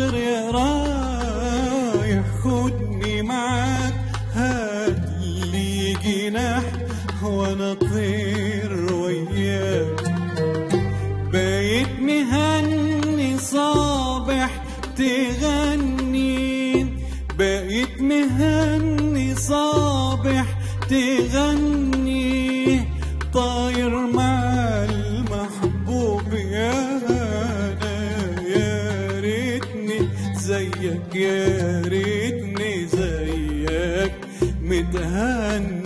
طير يا رايح خدني معاك هات لي جناح وانا طير وياك بايت مهني صابح تغني بقيت مهني صابح تغني طاير مع المحبوب يا انا يا ريتني زيك يا ريتني زيك متهني